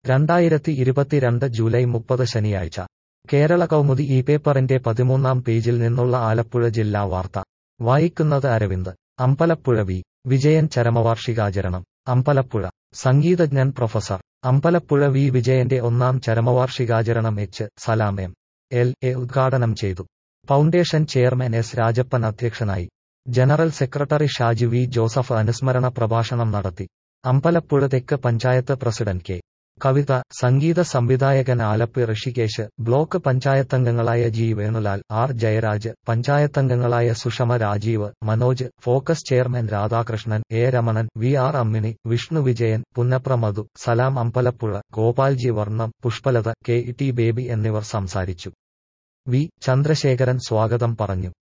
രണ്ടായിരത്തി ഇരുപത്തിരണ്ട് ജൂലൈ മുപ്പത് ശനിയാഴ്ച കേരള കൗമുദി ഈ പേപ്പറിന്റെ പതിമൂന്നാം പേജിൽ നിന്നുള്ള ആലപ്പുഴ ജില്ലാ വാർത്ത വായിക്കുന്നത് അരവിന്ദ് അമ്പലപ്പുഴ വി വിജയൻ ചരമവാർഷികാചരണം അമ്പലപ്പുഴ സംഗീതജ്ഞൻ പ്രൊഫസർ അമ്പലപ്പുഴ വി വിജയന്റെ ഒന്നാം ചരമവാർഷികാചരണം H Salam M L A ഉദ്ഘാടനം ചെയ്തു ഫൗണ്ടേഷൻ ചെയർമാൻ എസ് രാജപ്പൻ അധ്യക്ഷനായി general secretary Shaji V Joseph അനുസ്മരണ പ്രഭാഷണം നടത്തി അമ്പലപ്പുഴ തെക്ക് പഞ്ചായത്ത് പ്രസിഡന്റ് കെ കവിത സംഗീത സംവിധായകൻ ആലപ്പി ഋഷികേശ് ബ്ലോക്ക് പഞ്ചായത്തംഗങ്ങളായ ജി വേണുലാൽ ആർ ജയരാജ് പഞ്ചായത്തംഗങ്ങളായ Sushama Rajeev Manoj focus chairman Radhakrishnan A Ramanan V R Ammini Vishnu Vijayan Punnapra Madhu സലാം അമ്പലപ്പുഴ ഗോപാൽജി വർണ്ണം പുഷ്പലത കെ ടി ബേബി എന്നിവർ സംസാരിച്ചു വി ചന്ദ്രശേഖരൻ സ്വാഗതം പറഞ്ഞു